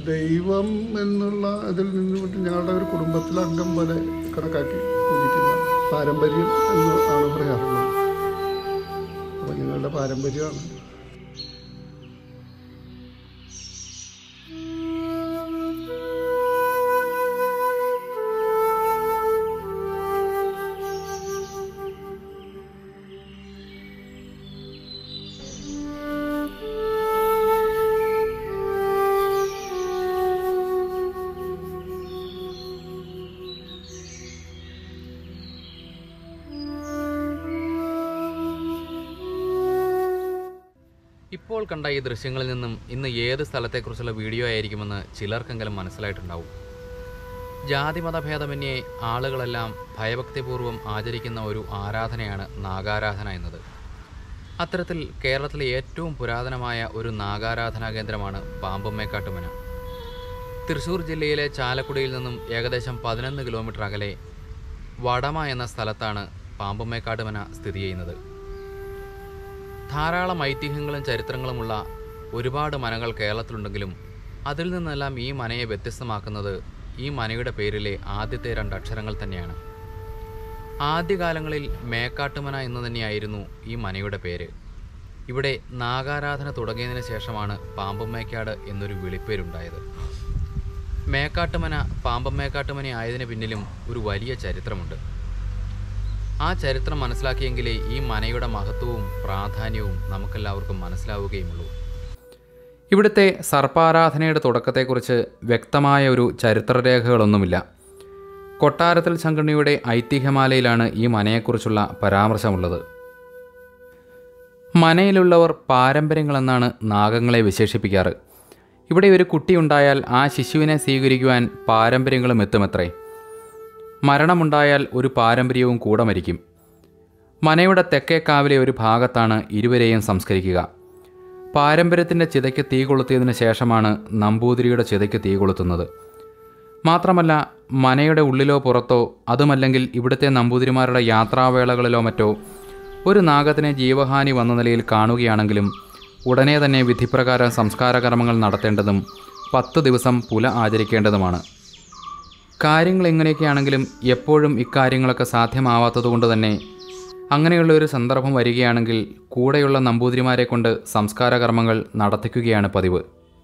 ദൈവം എന്നുള്ള ഇതിൽ നിന്നുകൊണ്ട് ഞങ്ങളുടെ ഒരു കുടുംബത്തിലെ അംഗം പോലെ കണക്കാക്കി പൂജിക്കുന്ന പാരമ്പര്യം എന്ന് ആണ് പറയാറുള്ളത് അപ്പോൾ ഞങ്ങളുടെ പാരമ്പര്യമാണ് ഇപ്പോൾ കണ്ട ഈ ദൃശ്യങ്ങളിൽ നിന്നും ഇന്ന് ഏത് സ്ഥലത്തെക്കുറിച്ചുള്ള വീഡിയോ ആയിരിക്കുമെന്ന് ചിലർക്കെങ്കിലും മനസ്സിലായിട്ടുണ്ടാവും ജാതിമത ഭേദമന്യേ ആളുകളെല്ലാം ഭയഭക്തിപൂർവ്വം ആചരിക്കുന്ന ഒരു ആരാധനയാണ് നാഗാരാധന എന്നത് അത്തരത്തിൽ കേരളത്തിലെ ഏറ്റവും പുരാതനമായ ഒരു നാഗാരാധനാ കേന്ദ്രമാണ് പാമ്പമ്മേക്കാട്ടുമന തൃശ്ശൂർ ജില്ലയിലെ ചാലക്കുടിയിൽ നിന്നും ഏകദേശം പതിനൊന്ന് കിലോമീറ്റർ അകലെ വടമ എന്ന സ്ഥലത്താണ് പാമ്പമ്മേക്കാട്ടുമന സ്ഥിതി ചെയ്യുന്നത് ധാരാളം ഐതിഹ്യങ്ങളും ചരിത്രങ്ങളുമുള്ള ഒരുപാട് മനകൾ കേരളത്തിലുണ്ടെങ്കിലും അതിൽ നിന്നെല്ലാം ഈ മനയെ വ്യത്യസ്തമാക്കുന്നത് ഈ മനയുടെ പേരിലെ ആദ്യത്തെ രണ്ട് അക്ഷരങ്ങൾ തന്നെയാണ് ആദ്യകാലങ്ങളിൽ മേക്കാട്ടുമന എന്ന് തന്നെയായിരുന്നു ഈ മനയുടെ പേര് ഇവിടെ നാഗാരാധന തുടങ്ങിയതിന് ശേഷമാണ് പാമ്പമ്മേക്കാട് എന്നൊരു വിളിപ്പേരുണ്ടായത് മേക്കാട്ടുമന പാമ്പമ്മേക്കാട്ടുമന ആയതിന് പിന്നിലും ഒരു വലിയ ചരിത്രമുണ്ട് ആ ചരിത്രം മനസ്സിലാക്കിയെങ്കിലേ ഈ മനയുടെ മഹത്വവും പ്രാധാന്യവും നമുക്കെല്ലാവർക്കും മനസ്സിലാവുകയുമുള്ളൂ ഇവിടുത്തെ സർപ്പാരാധനയുടെ തുടക്കത്തെക്കുറിച്ച് വ്യക്തമായ ഒരു ചരിത്രരേഖകളൊന്നുമില്ല കൊട്ടാരത്തിൽ സംഘടനയുടെ ഐതിഹ്യമാലയിലാണ് ഈ മനയെക്കുറിച്ചുള്ള പരാമർശമുള്ളത് മനയിലുള്ളവർ പാരമ്പര്യങ്ങളെന്നാണ് നാഗങ്ങളെ വിശേഷിപ്പിക്കാറ് ഇവിടെ ഒരു കുട്ടിയുണ്ടായാൽ ആ ശിശുവിനെ സ്വീകരിക്കുവാൻ പാരമ്പര്യങ്ങളും എത്തുമത്രേ മരണമുണ്ടായാൽ ഒരു പാരമ്പര്യവും കൂടെ മരിക്കും മനയുടെ തെക്കേക്കാവിലെ ഒരു ഭാഗത്താണ് ഇരുവരെയും സംസ്കരിക്കുക പാരമ്പര്യത്തിൻ്റെ ചിതയ്ക്ക് തീ കൊളുത്തിയതിന് ശേഷമാണ് നമ്പൂതിരിയുടെ ചിതയ്ക്ക് തീ കൊളുത്തുന്നത് മാത്രമല്ല മനയുടെ ഉള്ളിലോ പുറത്തോ അതുമല്ലെങ്കിൽ ഇവിടുത്തെ നമ്പൂതിരിമാരുടെ യാത്രാവേളകളിലോ മറ്റോ ഒരു നാഗത്തിനെ ജീവഹാനി വന്ന നിലയിൽ കാണുകയാണെങ്കിലും ഉടനെ തന്നെ വിധിപ്രകാരം സംസ്കാര കർമ്മങ്ങൾ നടത്തേണ്ടതും പത്ത് ദിവസം പുല ആചരിക്കേണ്ടതുമാണ് കാര്യങ്ങൾ എങ്ങനെയൊക്കെയാണെങ്കിലും എപ്പോഴും ഇക്കാര്യങ്ങളൊക്കെ സാധ്യമാവാത്തതുകൊണ്ട് തന്നെ അങ്ങനെയുള്ള ഒരു സന്ദർഭം വരികയാണെങ്കിൽ കൂടെയുള്ള നമ്പൂതിരിമാരെ കൊണ്ട് സംസ്കാര കർമ്മങ്ങൾ നടത്തിക്കുകയാണ് പതിവ്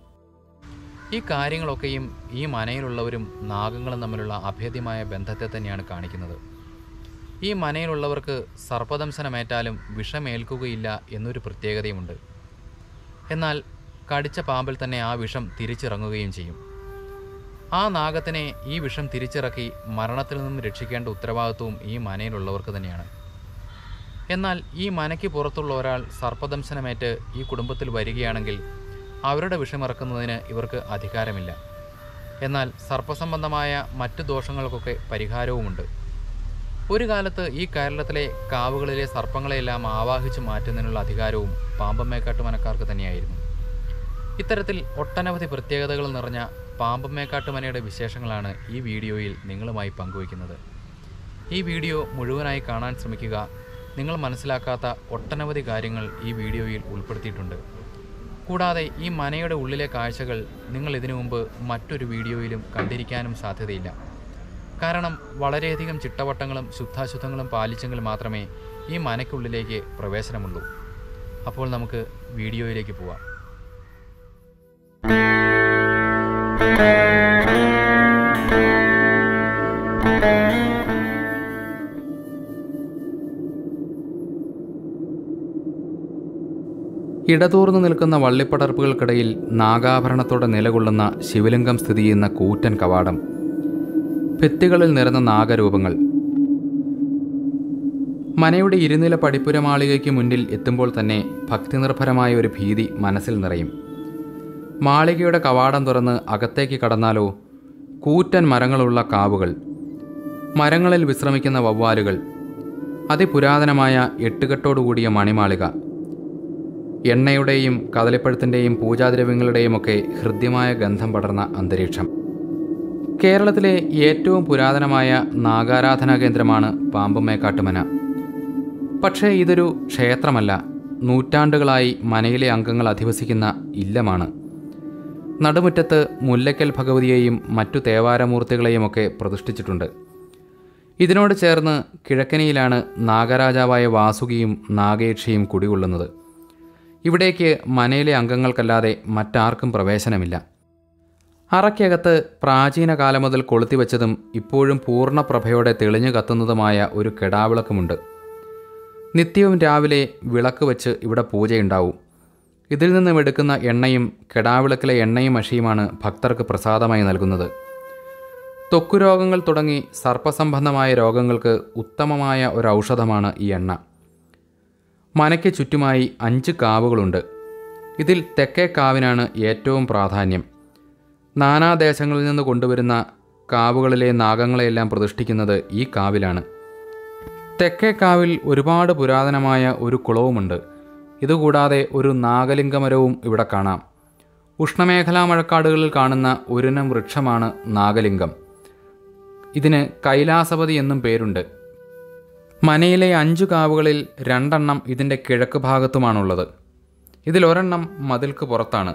ഈ കാര്യങ്ങളൊക്കെയും ഈ മനയിലുള്ളവരും നാഗങ്ങളും തമ്മിലുള്ള അഭേദ്യമായ ബന്ധത്തെ തന്നെയാണ് കാണിക്കുന്നത് ഈ മനയിലുള്ളവർക്ക് സർപ്പദംശനമേറ്റാലും വിഷമേൽക്കുകയില്ല എന്നൊരു പ്രത്യേകതയുമുണ്ട് എന്നാൽ കടിച്ച പാമ്പിൽ തന്നെ ആ വിഷം തിരിച്ചിറങ്ങുകയും ചെയ്യും ആ നാഗത്തിനെ ഈ വിഷം തിരിച്ചിറക്കി മരണത്തിൽ നിന്നും രക്ഷിക്കേണ്ട ഉത്തരവാദിത്വവും ഈ മനയിലുള്ളവർക്ക് തന്നെയാണ് എന്നാൽ ഈ മനയ്ക്ക് പുറത്തുള്ള ഒരാൾ സർപ്പദംശനമേറ്റ് ഈ കുടുംബത്തിൽ വരികയാണെങ്കിൽ അവരുടെ വിഷമിറക്കുന്നതിന് ഇവർക്ക് അധികാരമില്ല എന്നാൽ സർപ്പസംബന്ധമായ മറ്റു ദോഷങ്ങൾക്കൊക്കെ പരിഹാരവുമുണ്ട് ഒരു കാലത്ത് ഈ കേരളത്തിലെ കാവുകളിലെ സർപ്പങ്ങളെയെല്ലാം ആവാഹിച്ചു മാറ്റുന്നതിനുള്ള അധികാരവും പാമ്പമ്മേക്കാട്ട് മനക്കാർക്ക് തന്നെയായിരുന്നു ഇത്തരത്തിൽ ഒട്ടനവധി പ്രത്യേകതകൾ നിറഞ്ഞ പാമ്പമ്മേക്കാട്ട് മനയുടെ വിശേഷങ്ങളാണ് ഈ വീഡിയോയിൽ നിങ്ങളുമായി പങ്കുവയ്ക്കുന്നത് ഈ വീഡിയോ മുഴുവനായി കാണാൻ ശ്രമിക്കുക നിങ്ങൾ മനസ്സിലാക്കാത്ത ഒട്ടനവധി കാര്യങ്ങൾ ഈ വീഡിയോയിൽ ഉൾപ്പെടുത്തിയിട്ടുണ്ട് കൂടാതെ ഈ മനയുടെ ഉള്ളിലെ കാഴ്ചകൾ നിങ്ങൾ ഇതിനു മുമ്പ് മറ്റൊരു വീഡിയോയിലും കണ്ടിരിക്കാനും സാധ്യതയില്ല കാരണം വളരെയധികം ചിട്ടവട്ടങ്ങളും ശുദ്ധാശുദ്ധങ്ങളും പാലിച്ചെങ്കിൽ മാത്രമേ ഈ മനയ്ക്കുള്ളിലേക്ക് പ്രവേശനമുള്ളൂ അപ്പോൾ നമുക്ക് വീഡിയോയിലേക്ക് പോവാം ഇടതൂർന്നു നിൽക്കുന്ന വള്ളിപ്പടർപ്പുകൾക്കിടയിൽ നാഗാഭരണത്തോടെ നിലകൊള്ളുന്ന ശിവലിംഗം സ്ഥിതി ചെയ്യുന്ന കൂറ്റൻ കവാടം ഭിത്തികളിൽ നിറഞ്ഞ നാഗരൂപങ്ങൾ മനയുടെ ഇരുനില പടിപ്പുര മാളികയ്ക്ക് മുന്നിൽ എത്തുമ്പോൾ തന്നെ ഭക്തിനിർഭരമായ ഒരു ഭീതി മനസ്സിൽ നിറയും മാളികയുടെ കവാടം തുറന്ന് അകത്തേക്ക് കടന്നാലോ കൂറ്റൻ മരങ്ങളുള്ള കാവുകൾ മരങ്ങളിൽ വിശ്രമിക്കുന്ന വവ്വാലുകൾ അതിപുരാതനമായ എട്ടുകെട്ടോടുകൂടിയ മണിമാളിക എണ്ണയുടെയും കദളിപ്പഴത്തിൻ്റെയും പൂജാദ്രവ്യങ്ങളുടെയുമൊക്കെ ഹൃദ്യമായ ഗന്ധം പടർന്ന അന്തരീക്ഷം കേരളത്തിലെ ഏറ്റവും പുരാതനമായ നാഗാരാധനാ കേന്ദ്രമാണ് പാമ്പുമേക്കാട്ടുമന പക്ഷേ ഇതൊരു ക്ഷേത്രമല്ല നൂറ്റാണ്ടുകളായി മനയിലെ അംഗങ്ങൾ അധിവസിക്കുന്ന ഇല്ലമാണ് നടുമുറ്റത്ത് മുല്ലയ്ക്കൽ ഭഗവതിയെയും മറ്റു തേവാരമൂർത്തികളെയുമൊക്കെ പ്രതിഷ്ഠിച്ചിട്ടുണ്ട് ഇതിനോട് ചേർന്ന് കിഴക്കനിയിലാണ് നാഗരാജാവായ വാസുകിയും നാഗേക്ഷിയും കുടികൊള്ളുന്നത് ഇവിടേക്ക് മനയിലെ അംഗങ്ങൾക്കല്ലാതെ മറ്റാർക്കും പ്രവേശനമില്ല അറയ്ക്കകത്ത് പ്രാചീന കാലം മുതൽ കൊളുത്തിവെച്ചതും ഇപ്പോഴും പൂർണ്ണപ്രഭയോടെ തെളിഞ്ഞു കത്തുന്നതുമായ ഒരു കെടാവിളക്കുമുണ്ട് നിത്യവും രാവിലെ വിളക്ക് വെച്ച് ഇവിടെ പൂജയുണ്ടാവും ഇതിൽ നിന്നും എടുക്കുന്ന എണ്ണയും കെടാവിളക്കിലെ എണ്ണയും മഷിയുമാണ് ഭക്തർക്ക് പ്രസാദമായി നൽകുന്നത് ത്വക്കുരോഗങ്ങൾ തുടങ്ങി സർപ്പസംബന്ധമായ രോഗങ്ങൾക്ക് ഉത്തമമായ ഒരു ഔഷധമാണ് ഈ എണ്ണ മനയ്ക്ക് ചുറ്റുമായി അഞ്ച് കാവുകളുണ്ട് ഇതിൽ തെക്കേ കാവിനാണ് ഏറ്റവും പ്രാധാന്യം നാനാദേശങ്ങളിൽ നിന്ന് കൊണ്ടുവരുന്ന കാവുകളിലെ നാഗങ്ങളെയെല്ലാം പ്രതിഷ്ഠിക്കുന്നത് ഈ കാവിലാണ് തെക്കേ കാവിൽ ഒരുപാട് പുരാതനമായ ഒരു കുളവുമുണ്ട് ഇതുകൂടാതെ ഒരു നാഗലിംഗമരവും ഇവിടെ കാണാം ഉഷ്ണമേഖലാ മഴക്കാടുകളിൽ കാണുന്ന ഒരിനം വൃക്ഷമാണ് നാഗലിംഗം ഇതിന് കൈലാസപതി എന്നും പേരുണ്ട് മനയിലെ അഞ്ചു കാവുകളിൽ രണ്ടെണ്ണം ഇതിൻ്റെ കിഴക്ക് ഭാഗത്തുമാണുള്ളത് ഇതിലൊരെണ്ണം മതിൽക്ക് പുറത്താണ്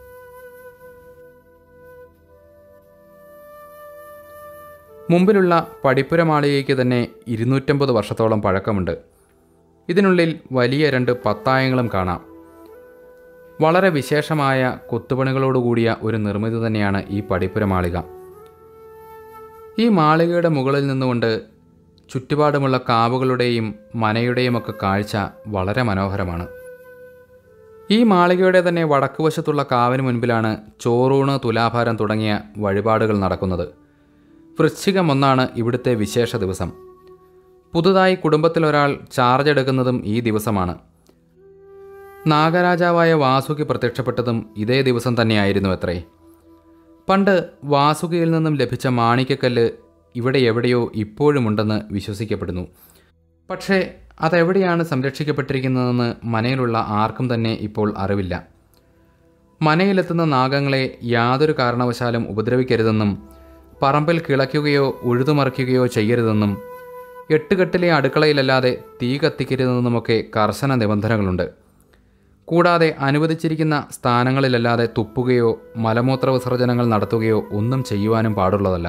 മുമ്പിലുള്ള പടിപ്പുര മാളികയ്ക്ക് തന്നെ ഇരുന്നൂറ്റമ്പത് വർഷത്തോളം പഴക്കമുണ്ട് ഇതിനുള്ളിൽ വലിയ രണ്ട് പത്തായങ്ങളും കാണാം വളരെ വിശേഷമായ കൊത്തുപണികളോടുകൂടിയ ഒരു നിർമ്മിതി തന്നെയാണ് ഈ പടിപ്പുര മാളിക ഈ മാളികയുടെ മുകളിൽ നിന്നുകൊണ്ട് ചുറ്റുപാടുമുള്ള കാവുകളുടെയും മനയുടെയുമൊക്കെ കാഴ്ച വളരെ മനോഹരമാണ് ഈ മാളികയുടെ തന്നെ വടക്കുവശത്തുള്ള കാവിന് മുൻപിലാണ് ചോറൂണ് തുലാഭാരം തുടങ്ങിയ വഴിപാടുകൾ നടക്കുന്നത് വൃശ്ചികം ഒന്നാണ് ഇവിടുത്തെ വിശേഷ ദിവസം പുതുതായി കുടുംബത്തിലൊരാൾ ചാർജ് എടുക്കുന്നതും ഈ ദിവസമാണ് നാഗരാജാവായ വാസുകി പ്രത്യക്ഷപ്പെട്ടതും ഇതേ ദിവസം തന്നെയായിരുന്നു അത്രേ പണ്ട് വാസുകിയിൽ നിന്നും ലഭിച്ച മാണിക്കക്കല്ല് ഇവിടെ എവിടെയോ ഇപ്പോഴുമുണ്ടെന്ന് വിശ്വസിക്കപ്പെടുന്നു പക്ഷേ അതെവിടെയാണ് സംരക്ഷിക്കപ്പെട്ടിരിക്കുന്നതെന്ന് മനയിലുള്ള ആർക്കും തന്നെ ഇപ്പോൾ അറിവില്ല മനയിലെത്തുന്ന നാഗങ്ങളെ യാതൊരു കാരണവശാലും ഉപദ്രവിക്കരുതെന്നും പറമ്പിൽ കിളയ്ക്കുകയോ ഉഴുതുമറിക്കുകയോ ചെയ്യരുതെന്നും എട്ടുകെട്ടിലെ അടുക്കളയിലല്ലാതെ തീ കത്തിക്കരുതെന്നുമൊക്കെ കർശന നിബന്ധനകളുണ്ട് കൂടാതെ അനുവദിച്ചിരിക്കുന്ന സ്ഥാനങ്ങളിലല്ലാതെ തുപ്പുകയോ മലമൂത്ര വിസർജനങ്ങൾ നടത്തുകയോ ഒന്നും ചെയ്യുവാനും പാടുള്ളതല്ല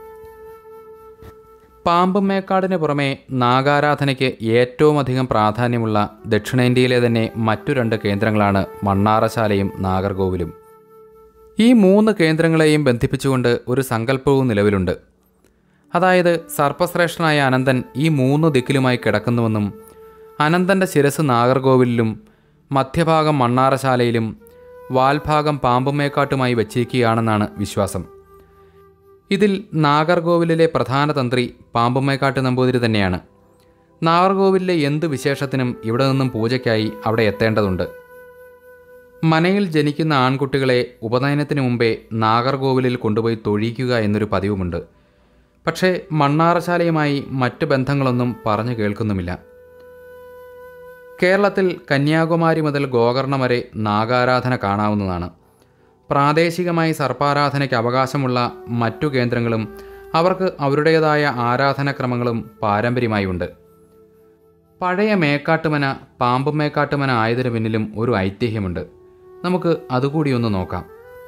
പാമ്പുമേക്കാടിന് പുറമെ നാഗാരാധനയ്ക്ക് ഏറ്റവും അധികം പ്രാധാന്യമുള്ള ദക്ഷിണേന്ത്യയിലെ തന്നെ മറ്റു രണ്ട് കേന്ദ്രങ്ങളാണ് മണ്ണാറശാലയും നാഗർകോവിലും ഈ മൂന്ന് കേന്ദ്രങ്ങളെയും ബന്ധിപ്പിച്ചുകൊണ്ട് ഒരു സങ്കല്പവും നിലവിലുണ്ട് അതായത് സർപ്പശ്രേഷ്ഠനായ അനന്തൻ ഈ മൂന്ന് ദിക്കിലുമായി കിടക്കുന്നുവെന്നും അനന്തൻ്റെ ശിരസ് നാഗർകോവിലിലും മധ്യഭാഗം മണ്ണാറശാലയിലും വാൽഭാഗം പാമ്പുമേക്കാട്ടുമായി വച്ചിരിക്കുകയാണെന്നാണ് വിശ്വാസം ഇതിൽ നാഗർകോവിലിലെ പ്രധാന തന്ത്രി പാമ്പുമേക്കാട്ട് നമ്പൂതിരി തന്നെയാണ് നാഗർകോവിലിലെ എന്ത് വിശേഷത്തിനും ഇവിടെ നിന്നും പൂജയ്ക്കായി അവിടെ എത്തേണ്ടതുണ്ട് മനയിൽ ജനിക്കുന്ന ആൺകുട്ടികളെ ഉപനയനത്തിന് മുമ്പേ നാഗർകോവിലിൽ കൊണ്ടുപോയി തൊഴിയിക്കുക എന്നൊരു പതിവുമുണ്ട് പക്ഷേ മണ്ണാറശാലയുമായി മറ്റ് ബന്ധങ്ങളൊന്നും പറഞ്ഞു കേൾക്കുന്നുമില്ല കേരളത്തിൽ കന്യാകുമാരി മുതൽ ഗോകർണം വരെ നാഗാരാധന കാണാവുന്നതാണ് പ്രാദേശികമായി സർപ്പാരാധനയ്ക്ക് അവകാശമുള്ള മറ്റു കേന്ദ്രങ്ങളും അവർക്ക് അവരുടേതായ ആരാധനാക്രമങ്ങളും പാരമ്പര്യമായി ഉണ്ട് പഴയ മേക്കാട്ടുമന പാമ്പ് മേക്കാട്ടുമന ആയതിനു പിന്നിലും ഒരു ഐതിഹ്യമുണ്ട് നമുക്ക് അതുകൂടി ഒന്ന് നോക്കാം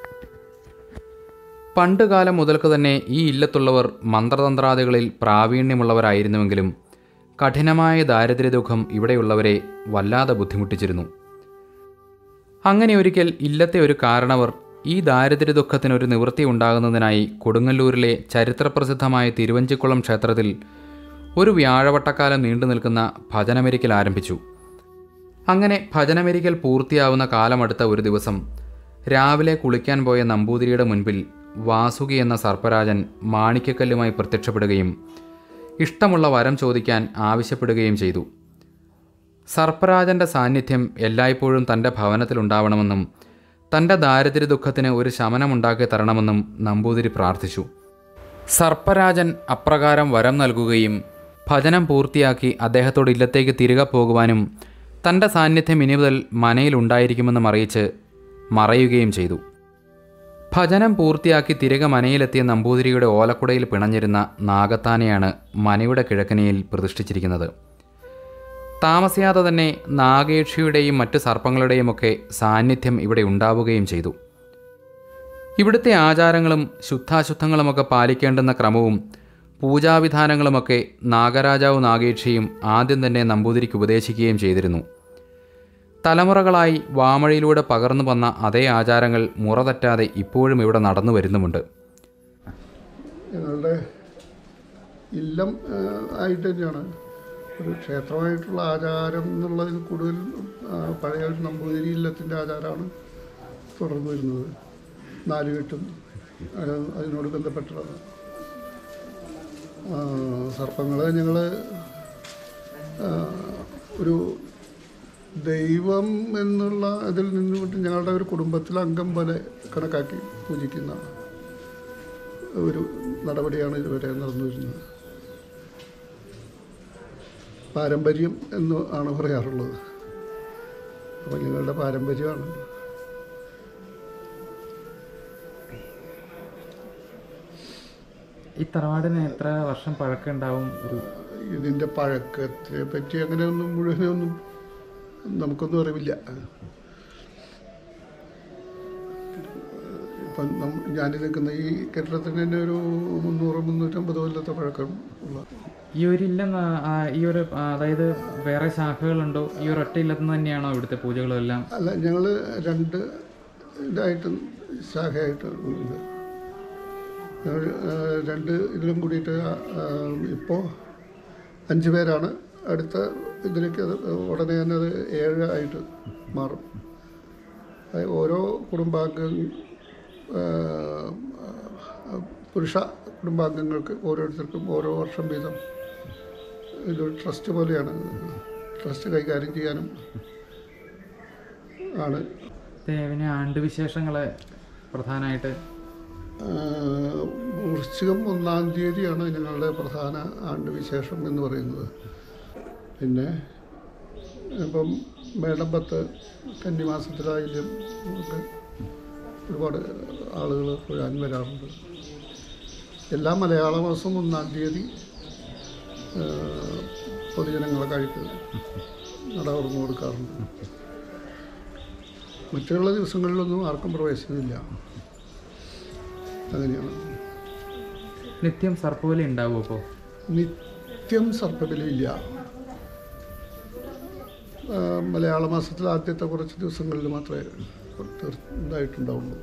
പണ്ടുകാലം മുതൽക്ക് തന്നെ ഈ ഇല്ലത്തുള്ളവർ മന്ത്രതന്ത്രാദികളിൽ പ്രാവീണ്യമുള്ളവരായിരുന്നുവെങ്കിലും കഠിനമായ ദാരിദ്ര്യദുഃഖം ഇവിടെയുള്ളവരെ വല്ലാതെ ബുദ്ധിമുട്ടിച്ചിരുന്നു അങ്ങനെ ഒരിക്കൽ ഇല്ലത്തെ ഒരു കാരണവർ ഈ ദാരിദ്ര്യദുഃഖത്തിനൊരു നിവൃത്തി ഉണ്ടാകുന്നതിനായി കൊടുങ്ങല്ലൂരിലെ ചരിത്രപ്രസിദ്ധമായ തിരുവഞ്ചിക്കുളം ക്ഷേത്രത്തിൽ ഒരു വ്യാഴവട്ടക്കാലം നീണ്ടു നിൽക്കുന്ന ഭജനമെരിക്കൽ ആരംഭിച്ചു അങ്ങനെ ഭജനമെരിക്കൽ പൂർത്തിയാവുന്ന കാലമടുത്ത ഒരു ദിവസം രാവിലെ കുളിക്കാൻ പോയ നമ്പൂതിരിയുടെ മുൻപിൽ വാസുകി എന്ന സർപ്പരാജൻ മാണിക്കക്കല്ലുമായി പ്രത്യക്ഷപ്പെടുകയും ഇഷ്ടമുള്ള വരം ചോദിക്കാൻ ആവശ്യപ്പെടുകയും ചെയ്തു സർപ്പരാജൻ്റെ സാന്നിധ്യം എല്ലായ്പ്പോഴും തൻ്റെ ഭവനത്തിലുണ്ടാവണമെന്നും തൻ്റെ ദാരിദ്ര്യ ദുഃഖത്തിന് ഒരു ശമനമുണ്ടാക്കി തരണമെന്നും നമ്പൂതിരി പ്രാർത്ഥിച്ചു സർപ്പരാജൻ അപ്രകാരം വരം നൽകുകയും ഭജനം പൂർത്തിയാക്കി അദ്ദേഹത്തോട് ഇല്ലത്തേക്ക് തിരികെ പോകുവാനും തൻ്റെ സാന്നിധ്യം ഇനി മുതൽ മനയിലുണ്ടായിരിക്കുമെന്നും അറിയിച്ച് മറയുകയും ചെയ്തു ഭജനം പൂർത്തിയാക്കി തിരികെ മനയിലെത്തിയ നമ്പൂതിരിയുടെ ഓലക്കുടയിൽ പിണഞ്ഞിരുന്ന നാഗത്താനെയാണ് മനയുടെ കിഴക്കനയിൽ പ്രതിഷ്ഠിച്ചിരിക്കുന്നത് താമസിയാതെ തന്നെ നാഗേക്ഷിയുടെയും മറ്റ് സർപ്പങ്ങളുടെയും ഒക്കെ സാന്നിധ്യം ഇവിടെ ഉണ്ടാവുകയും ചെയ്തു ഇവിടുത്തെ ആചാരങ്ങളും ശുദ്ധാശുദ്ധങ്ങളുമൊക്കെ പാലിക്കേണ്ടുന്ന ക്രമവും പൂജാവിധാനങ്ങളുമൊക്കെ നാഗരാജാവ് നാഗേക്ഷിയും ആദ്യം തന്നെ നമ്പൂതിരിക്ക് ഉപദേശിക്കുകയും ചെയ്തിരുന്നു തലമുറകളായി വാമഴയിലൂടെ പകർന്നു വന്ന അതേ ആചാരങ്ങൾ മുറ തെറ്റാതെ ഇപ്പോഴും ഇവിടെ നടന്നു വരുന്നുമുണ്ട് ഞങ്ങളുടെ ഇല്ലം ആ, ആയിട്ട് തന്നെയാണ് ഒരു ക്ഷേത്രമായിട്ടുള്ള ആചാരം എന്നുള്ളതിൽ കൂടുതൽ ആ, പഴയ ഒരു നമ്പൂതിരി ഇല്ലത്തിൻ്റെ ആചാരമാണ് തുടർന്നു വരുന്നത് നാലുകെട്ടും അത് അതിനോട് ബന്ധപ്പെട്ടുള്ളത് സർപ്പങ്ങൾ ഞങ്ങൾ ഒരു ദൈവം എന്നുള്ള ഇതിൽ നിന്നുകൊണ്ട് ഞങ്ങളുടെ ഒരു കുടുംബത്തിലെ അംഗം പോലെ കണക്കാക്കി പൂജിക്കുന്ന ഒരു നടപടിയാണ് ഇതുവരെ നടന്നു വരുന്നത് പാരമ്പര്യം എന്ന് ആണ് പറയാറുള്ളത് അപ്പോൾ ഞങ്ങളുടെ പാരമ്പര്യമാണ് ഈ തറവാടിന് എത്ര വർഷം പഴക്കമുണ്ടാവും ഒരു ഇതിൻ്റെ പഴക്കത്തെ പറ്റി അങ്ങനെയൊന്നും മുഴുവനൊന്നും നമുക്കൊന്നും അറിവില്ല ഇപ്പം നം- ഞാൻ നിൽക്കുന്ന ഈ കെട്ടിടത്തിന് തന്നെ ഒരു മുന്നൂറ് മുന്നൂറ്റമ്പത് കൊല്ലത്തെ പഴക്കം ഉള്ള ഈ ഒരു ഇല്ലം ആ, ആ, ഈ ഒരു ആ, അതായത് വേറെ ശാഖകളുണ്ടോ ഈ ഒരു ഒറ്റ ഇല്ലത്ത് നിന്ന് തന്നെയാണോ ഇവിടുത്തെ പൂജകളും എല്ലാം അല്ല ഞങ്ങൾ രണ്ട് ഇതായിട്ട് ശാഖയായിട്ട് ഉണ്ട് ഞങ്ങൾ ആ, രണ്ട് ഇതിലും കൂടിയിട്ട് ഇപ്പോൾ അഞ്ച് പേരാണ് അടുത്ത ഇതിലേക്ക് അത് ഉടനെ തന്നെ അത് ഏഴ് ആയിട്ട് മാറും അത് ഓരോ കുടുംബാംഗ ആ, പുരുഷ കുടുംബാംഗങ്ങൾക്ക് ഓരോരുത്തർക്കും ഓരോ വർഷം വീതം ഇതൊരു ട്രസ്റ്റ് പോലെയാണ് ട്രസ്റ്റ് കൈകാര്യം ചെയ്യാനും ആണ് പിന്നെ ആണ്ടുവിശേഷങ്ങള് പ്രധാനമായിട്ട് ആഹ് വൃശ്ചികം ഒന്നാം തീയതിയാണ് ഞങ്ങളുടെ പ്രധാന ആണ്ടുവിശേഷം എന്ന് പറയുന്നത് പിന്നെ ഇപ്പം മേടമ്പത്ത് കന്നിമാസത്തിലായാലും ഒക്കെ ഒരുപാട് ആളുകൾ തൊഴാൻ വരാറുണ്ട് എല്ലാ മലയാള മാസം ഒന്നാം തീയതി ആഹ് പൊതുജനങ്ങളെ കഴിക്ക് നട തുറന്നു കൊടുക്കാറുണ്ട് മറ്റുള്ള ദിവസങ്ങളിലൊന്നും ആർക്കും പ്രവേശനമില്ല അങ്ങനെയാണ് നിത്യം സർപ്പബലി ഉണ്ടാവും അപ്പോൾ നിത്യം സർപ്പബലിയില്ല ആ, മലയാള മാസത്തിൽ ആദ്യത്തെ കുറച്ച് ദിവസങ്ങളിൽ മാത്രമേ തീർ- ഇതായിട്ടുണ്ടാവുള്ളൂ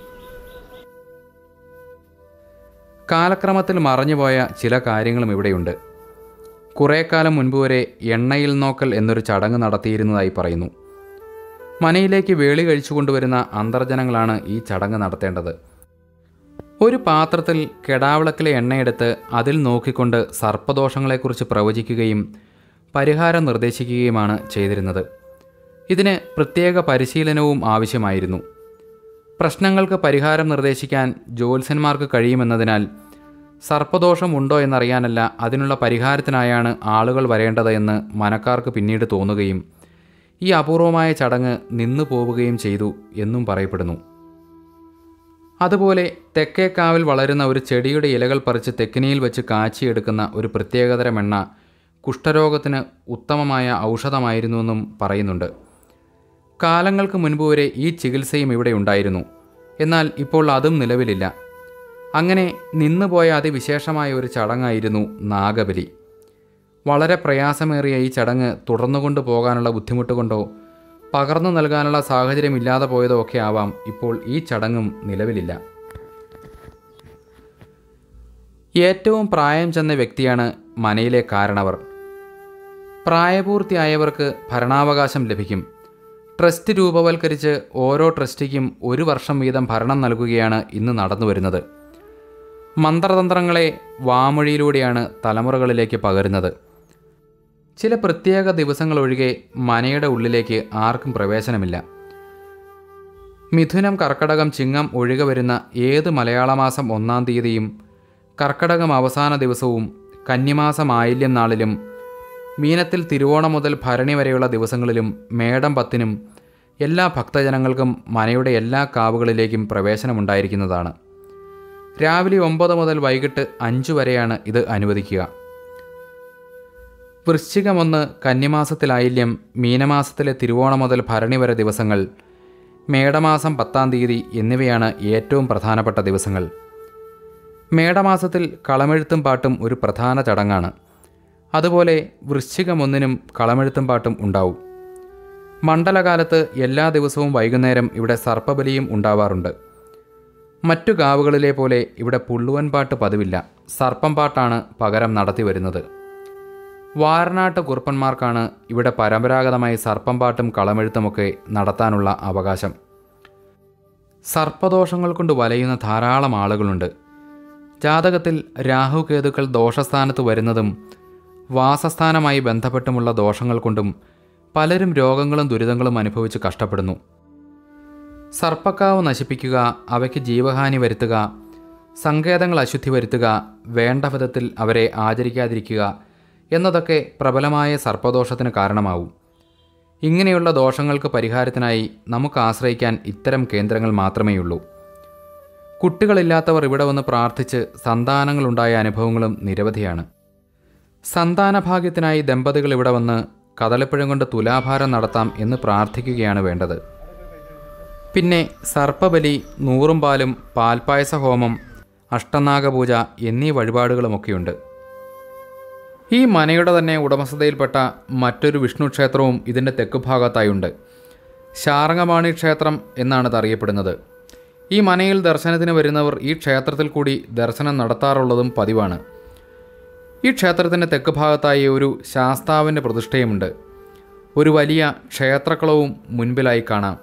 കാലക്രമത്തിൽ മറഞ്ഞുപോയ ചില കാര്യങ്ങളും ഇവിടെയുണ്ട് കുറേ കാലം മുൻപ് വരെ എണ്ണയിൽ നോക്കൽ എന്നൊരു ചടങ്ങ് നടത്തിയിരുന്നതായി പറയുന്നു മനയിലേക്ക് വേളി കഴിച്ചു കൊണ്ടുവരുന്ന അന്തർജനങ്ങളാണ് ഈ ചടങ്ങ് നടത്തേണ്ടത് ഒരു പാത്രത്തിൽ കെടാവിളക്കിലെ എണ്ണയെടുത്ത് അതിൽ നോക്കിക്കൊണ്ട് സർപ്പദോഷങ്ങളെക്കുറിച്ച് പ്രവചിക്കുകയും പരിഹാരം നിർദ്ദേശിക്കുകയുമാണ് ചെയ്തിരുന്നത് ഇതിന് പ്രത്യേക പരിശീലനവും ആവശ്യമായിരുന്നു പ്രശ്നങ്ങൾക്ക് പരിഹാരം നിർദ്ദേശിക്കാൻ ജ്യോത്സ്യന്മാർക്ക് കഴിയുമെന്നതിനാൽ സർപ്പദോഷം ഉണ്ടോ എന്നറിയാനല്ല അതിനുള്ള പരിഹാരത്തിനായാണ് ആളുകൾ വരേണ്ടത് എന്ന് മനക്കാർക്ക് പിന്നീട് തോന്നുകയും ഈ അപൂർവമായ ചടങ്ങ് നിന്നു പോവുകയും ചെയ്തു എന്നും പറയപ്പെടുന്നു അതുപോലെ തെക്കേക്കാവിൽ വളരുന്ന ഒരു ചെടിയുടെ ഇലകൾ പറിച്ച് തെക്കിനിയിൽ വെച്ച് കാച്ചിയെടുക്കുന്ന ഒരു പ്രത്യേകതരം എണ്ണ കുഷ്ഠരോഗത്തിന് ഉത്തമമായ ഔഷധമായിരുന്നുവെന്നും പറയുന്നുണ്ട് കാലങ്ങൾക്ക് മുൻപ് വരെ ഈ ചികിത്സയും ഇവിടെ ഉണ്ടായിരുന്നു എന്നാൽ ഇപ്പോൾ അതും നിലവിലില്ല അങ്ങനെ നിന്നുപോയ അതിവിശേഷമായ ഒരു ചടങ്ങായിരുന്നു നാഗബലി വളരെ പ്രയാസമേറിയ ഈ ചടങ്ങ് തുടർന്നുകൊണ്ട് പോകാനുള്ള ബുദ്ധിമുട്ട് കൊണ്ടോ പകർന്നു നൽകാനുള്ള സാഹചര്യമില്ലാതെ പോയതോ ഒക്കെ ആവാം ഇപ്പോൾ ഈ ചടങ്ങും നിലവിലില്ല ഏറ്റവും പ്രായം ചെന്ന വ്യക്തിയാണ് മനയിലെ കാരണവർ പ്രായപൂർത്തിയായവർക്ക് ഭരണാവകാശം ലഭിക്കും ട്രസ്റ്റ് രൂപവൽക്കരിച്ച് ഓരോ ട്രസ്റ്റിക്കും ഒരു വർഷം വീതം ഭരണം നൽകുകയാണ് ഇന്ന് നടന്നു വരുന്നത് മന്ത്രതന്ത്രങ്ങളെ വാമൊഴിയിലൂടെയാണ് തലമുറകളിലേക്ക് പകരുന്നത് ചില പ്രത്യേക ദിവസങ്ങളൊഴികെ മനയുടെ ഉള്ളിലേക്ക് ആർക്കും പ്രവേശനമില്ല മിഥുനം കർക്കടകം ചിങ്ങം ഒഴികെ വരുന്ന ഏത് മലയാള മാസം ഒന്നാം തീയതിയും കർക്കടകം അവസാന ദിവസവും കന്നിമാസം ആയില്യം നാളിലും മീനത്തിൽ തിരുവോണം മുതൽ ഭരണി വരെയുള്ള ദിവസങ്ങളിലും മേടം പത്തിനും എല്ലാ ഭക്തജനങ്ങൾക്കും മനയുടെ എല്ലാ കാവുകളിലേക്കും പ്രവേശനമുണ്ടായിരിക്കുന്നതാണ് രാവിലെ ഒമ്പത് മുതൽ വൈകിട്ട് അഞ്ചു വരെയാണ് ഇത് അനുവദിക്കുക വൃശ്ചികമൊന്ന് കന്നിമാസത്തിലായില്യം മീനമാസത്തിലെ തിരുവോണം മുതൽ ഭരണി വരെ ദിവസങ്ങൾ മേടമാസം പത്താം തീയതി എന്നിവയാണ് ഏറ്റവും പ്രധാനപ്പെട്ട ദിവസങ്ങൾ മേടമാസത്തിൽ കളമെഴുത്തും പാട്ടും ഒരു പ്രധാന ചടങ്ങാണ് അതുപോലെ വൃശ്ചികം ഒന്നിനും കളമെഴുത്തും പാട്ടും ഉണ്ടാവും മണ്ഡലകാലത്ത് എല്ലാ ദിവസവും വൈകുന്നേരം ഇവിടെ സർപ്പബലിയും ഉണ്ടാവാറുണ്ട് മറ്റു ഗാവുകളിലെ പോലെ ഇവിടെ പുള്ളുവൻ പാട്ട് പതിവില്ല സർപ്പം പാട്ടാണ് പകരം നടത്തി വരുന്നത് വാരനാട്ട് കുറുപ്പന്മാർക്കാണ് ഇവിടെ പരമ്പരാഗതമായി സർപ്പം പാട്ടും കളമെഴുത്തുമൊക്കെ നടത്താനുള്ള അവകാശം സർപ്പദോഷങ്ങൾ കൊണ്ട് വലയുന്ന ധാരാളം ആളുകളുണ്ട് ജാതകത്തിൽ രാഹു കേതുക്കൾ ദോഷസ്ഥാനത്ത് വരുന്നതും വാസസ്ഥാനമായി ബന്ധപ്പെട്ടുമുള്ള ദോഷങ്ങൾ കൊണ്ടും പലരും രോഗങ്ങളും ദുരിതങ്ങളും അനുഭവിച്ച് കഷ്ടപ്പെടുന്നു സർപ്പക്കാവ് നശിപ്പിക്കുക അവയ്ക്ക് ജീവഹാനി വരുത്തുക സങ്കേതങ്ങൾ അശുദ്ധി വരുത്തുക വേണ്ട വിധത്തിൽ അവരെ ആചരിക്കാതിരിക്കുക എന്നതൊക്കെ പ്രബലമായ സർപ്പദോഷത്തിന് കാരണമാവും ഇങ്ങനെയുള്ള ദോഷങ്ങൾക്ക് പരിഹാരത്തിനായി നമുക്ക് ആശ്രയിക്കാൻ ഇത്തരം കേന്ദ്രങ്ങൾ മാത്രമേയുള്ളൂ കുട്ടികളില്ലാത്തവർ ഇവിടെ വന്ന് പ്രാർത്ഥിച്ച് സന്താനങ്ങളുണ്ടായ അനുഭവങ്ങളും നിരവധിയാണ് സന്താനഭാഗ്യത്തിനായി ദമ്പതികൾ ഇവിടെ വന്ന് കദളിപ്പഴം കൊണ്ട് തുലാഭാരം നടത്താം എന്ന് പ്രാർത്ഥിക്കുകയാണ് വേണ്ടത് പിന്നെ സർപ്പബലി നൂറും പാലും പാൽപ്പായസ ഹോമം അഷ്ടനാഗപൂജ എന്നീ വഴിപാടുകളുമൊക്കെയുണ്ട് ഈ മനയുടെ തന്നെ ഉടമസ്ഥതയിൽപ്പെട്ട മറ്റൊരു വിഷ്ണു ക്ഷേത്രവും ഇതിൻ്റെ തെക്ക് ഭാഗത്തായുണ്ട് ശാരംഗമാണി ക്ഷേത്രം എന്നാണ് ഇത് അറിയപ്പെടുന്നത് ഈ മനയിൽ ദർശനത്തിന് വരുന്നവർ ഈ ക്ഷേത്രത്തിൽ കൂടി ദർശനം നടത്താറുള്ളതും പതിവാണ് ഈ ക്ഷേത്രത്തിൻ്റെ തെക്ക് ഭാഗത്തായി ഒരു ശാസ്താവിൻ്റെ പ്രതിഷ്ഠയുമുണ്ട് ഒരു വലിയ ക്ഷേത്രക്കുളവും മുൻപിലായി കാണാം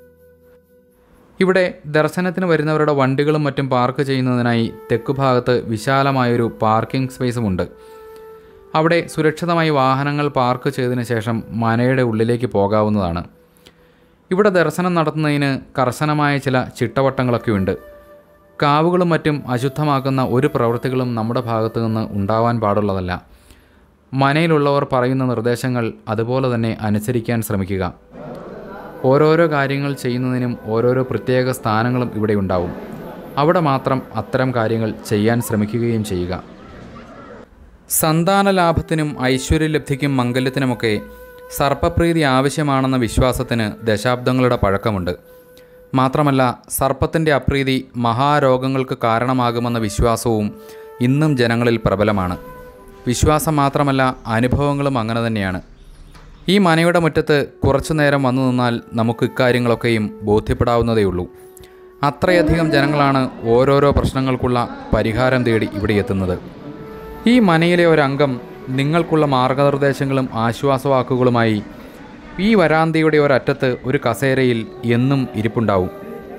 ഇവിടെ ദർശനത്തിന് വരുന്നവരുടെ വണ്ടികളും മറ്റും പാർക്ക് ചെയ്യുന്നതിനായി തെക്ക് ഭാഗത്ത് വിശാലമായൊരു പാർക്കിംഗ് സ്പേസുമുണ്ട് അവിടെ സുരക്ഷിതമായി വാഹനങ്ങൾ പാർക്ക് ചെയ്തതിനു ശേഷം മനയുടെ ഉള്ളിലേക്ക് പോകാവുന്നതാണ് ഇവിടെ ദർശനം നടത്തുന്നതിന് കർശനമായ ചില ചിട്ടവട്ടങ്ങളൊക്കെയുണ്ട് കാവുകളും മറ്റും അശുദ്ധമാക്കുന്ന ഒരു പ്രവൃത്തികളും നമ്മുടെ ഭാഗത്തു നിന്ന് ഉണ്ടാവാൻ പാടുള്ളതല്ല മനയിലുള്ളവർ പറയുന്ന നിർദ്ദേശങ്ങൾ അതുപോലെ തന്നെ അനുസരിക്കാൻ ശ്രമിക്കുക ഓരോരോ കാര്യങ്ങൾ ചെയ്യുന്നതിനും ഓരോരോ പ്രത്യേക സ്ഥാനങ്ങളും ഇവിടെ ഉണ്ടാവും അവിടെ മാത്രം അത്തരം കാര്യങ്ങൾ ചെയ്യാൻ ശ്രമിക്കുകയും ചെയ്യുക സന്താന ലാഭത്തിനും ഐശ്വര്യലബ്ധിക്കും മംഗല്യത്തിനുമൊക്കെ സർപ്പപ്രീതി ആവശ്യമാണെന്ന വിശ്വാസത്തിന് ദശാബ്ദങ്ങളുടെ പഴക്കമുണ്ട് മാത്രമല്ല സർപ്പത്തിൻ്റെ അപ്രീതി മഹാരോഗങ്ങൾക്ക് കാരണമാകുമെന്ന വിശ്വാസവും ഇന്നും ജനങ്ങളിൽ പ്രബലമാണ് വിശ്വാസം മാത്രമല്ല അനുഭവങ്ങളും അങ്ങനെ തന്നെയാണ് ഈ മനയുടെ മുറ്റത്ത് കുറച്ചു നേരം വന്നു നിന്നാൽ നമുക്ക് ഇക്കാര്യങ്ങളൊക്കെയും ബോധ്യപ്പെടാവുന്നതേയുള്ളൂ അത്രയധികം ജനങ്ങളാണ് ഓരോരോ പ്രശ്നങ്ങൾക്കുള്ള പരിഹാരം തേടി ഇവിടെ എത്തുന്നത് ഈ മനയിലെ ഒരംഗം നിങ്ങൾക്കുള്ള മാർഗനിർദ്ദേശങ്ങളും ആശ്വാസവാക്കുകളുമായി ഈ വരാന്തയുടെ ഒരറ്റത്ത് ഒരു കസേരയിൽ എന്നും ഇരിപ്പുണ്ടാവും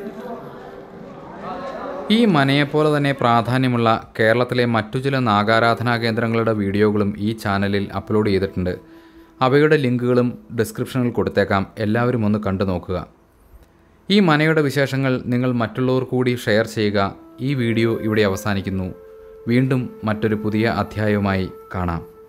ഈ മനയെപ്പോലെ തന്നെ പ്രാധാന്യമുള്ള കേരളത്തിലെ മറ്റു ചില നാഗാരാധനാ കേന്ദ്രങ്ങളുടെ വീഡിയോകളും ഈ ചാനലിൽ അപ്ലോഡ് ചെയ്തിട്ടുണ്ട് അവയുടെ ലിങ്കുകളും ഡിസ്ക്രിപ്ഷനിൽ കൊടുത്തേക്കാം എല്ലാവരും ഒന്ന് കണ്ടു നോക്കുക ഈ മനയുടെ വിശേഷങ്ങൾ നിങ്ങൾ മറ്റുള്ളവർ കൂടി ഷെയർ ചെയ്യുക ഈ വീഡിയോ ഇവിടെ അവസാനിക്കുന്നു വീണ്ടും മറ്റൊരു പുതിയ അധ്യായവുമായി കാണാം